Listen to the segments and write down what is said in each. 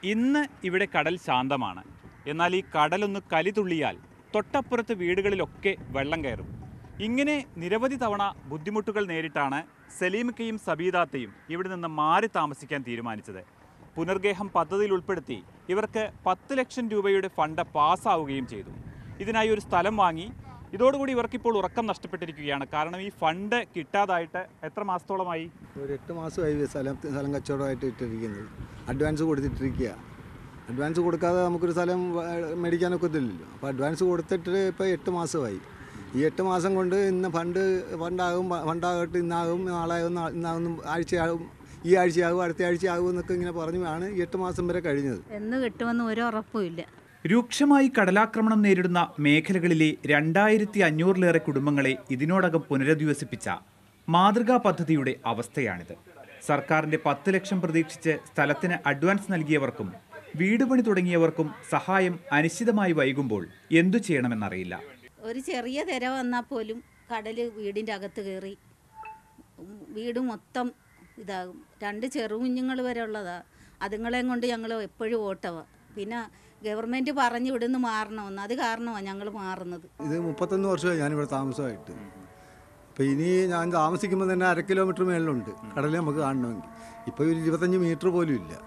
ഇന്ന് ഇവിടെ കടൽ ശാന്തമാണ് എന്നാൽ ഈ കടലൊന്ന് കലിതുള്ളിയാൽ തൊട്ടപ്പുറത്ത് വീടുകളിലൊക്കെ വെള്ളം കയറും ഇങ്ങനെ നിരവധി തവണ ബുദ്ധിമുട്ടുകൾ നേരിട്ടാണ് സലീമിക്കയും സബീദാത്തയും ഇവിടെ നിന്ന് മാറി താമസിക്കാൻ തീരുമാനിച്ചത് പുനർഗേഹം പദ്ധതിയിൽ ഉൾപ്പെടുത്തി ഇവർക്ക് പത്ത് ലക്ഷം രൂപയുടെ ഫണ്ട് പാസ്സാവുകയും ചെയ്തു ഇതിനായി ഒരു സ്ഥലം വാങ്ങി ഇതോടുകൂടി ഇവർക്കിപ്പോൾ ഉറക്കം നഷ്ടപ്പെട്ടിരിക്കുകയാണ് കാരണം ഈ ഫണ്ട് കിട്ടാതായിട്ട് എത്ര മാസത്തോളമായി ഒരു എട്ട് മാസമായി ഈ സ്ഥലം സ്ഥലം കച്ചവടമായിട്ട് ഇട്ടിരിക്കുന്നത് അഡ്വാൻസ് കൊടുത്തിട്ടിരിക്കുക അഡ്വാൻസ് കൊടുക്കാതെ നമുക്കൊരു സ്ഥലം വ- മേടിക്കാനൊക്കെ ഇല്ലല്ലോ അപ്പോൾ അഡ്വാൻസ് കൊടുത്തിട്ട് ഇപ്പോൾ എട്ട് മാസമായി ഈ എട്ട് മാസം കൊണ്ട് ഇന്ന് ഫണ്ട് ഫണ്ടാകും ഫണ്ടാകട്ടെ ഇന്നാകും നാളാകും നാ- ഇന്നാകും ആഴ്ചയാകും ഈ ആഴ്ചയാകും അടുത്ത ആഴ്ചയാകും എന്നൊക്കെ ഇങ്ങനെ പറഞ്ഞാണ് ഈ എട്ട് മാസം വരെ കഴിഞ്ഞത് എന്ന് കിട്ടുമെന്ന് ഒരു ഉറപ്പുമില്ല രൂക്ഷമായി കടലാക്രമണം നേരിടുന്ന മേഖലകളിലെ രണ്ടായിരത്തി അഞ്ഞൂറിലേറെ കുടുംബങ്ങളെ ഇതിനോടകം പുനരധിവസിപ്പിച്ച മാതൃകാ പദ്ധതിയുടെ അവസ്ഥയാണിത് സർക്കാരിന്റെ പത്ത് ലക്ഷം പ്രതീക്ഷിച്ച് സ്ഥലത്തിന് അഡ്വാൻസ് നൽകിയവർക്കും വീട് പണി തുടങ്ങിയവർക്കും സഹായം അനിശ്ചിതമായി വൈകുമ്പോൾ എന്തു ചെയ്യണമെന്നറിയില്ല ഒരു ചെറിയ തിര വന്നാൽ പോലും കടൽ വീടിൻ്റെ അകത്ത് കയറി ഉം, വീട് മൊത്തം ഇതാകും രണ്ട് ചെറുകുഞ്ഞുങ്ങൾ വരെ ഉള്ളതാ അതുങ്ങളെയും കൊണ്ട് ഞങ്ങൾ എപ്പോഴും ഓട്ടവാ പിന്നെ ഗവൺമെൻറ് പറഞ്ഞു ഇവിടുന്ന് മാറണമെന്ന് അത് കാരണമാണ് ഞങ്ങൾ മാറുന്നത് ഇത് മുപ്പത്തൊന്ന് വർഷമായി ഞാനിവിടെ താമസമായിട്ട് അപ്പോൾ ഇനി ഞാൻ താമസിക്കുമ്പോൾ തന്നെ അര കിലോമീറ്റർ മേളിലുണ്ട് കടൽ നമുക്ക് കാണണമെങ്കിൽ ഇപ്പോൾ ഒരു ഇരുപത്തഞ്ച് മീറ്റർ പോലും ഇല്ല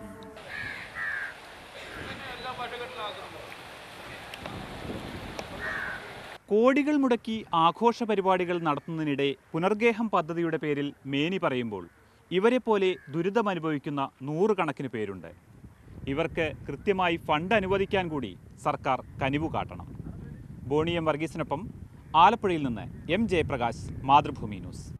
കോടികൾ മുടക്കി ആഘോഷ പരിപാടികൾ നടത്തുന്നതിനിടെ പുനർഗേഹം പദ്ധതിയുടെ പേരിൽ മേനി പറയുമ്പോൾ ഇവരെ പോലെ ദുരിതമനുഭവിക്കുന്ന നൂറുകണക്കിന് പേരുണ്ട് ഇവർക്ക് കൃത്യമായി ഫണ്ട് അനുവദിക്കാൻ കൂടി സർക്കാർ കനിവു കാട്ടണം ബോണി എം വർഗീസിനൊപ്പം ആലപ്പുഴയിൽ നിന്ന് എം ജയപ്രകാശ് മാതൃഭൂമി ന്യൂസ്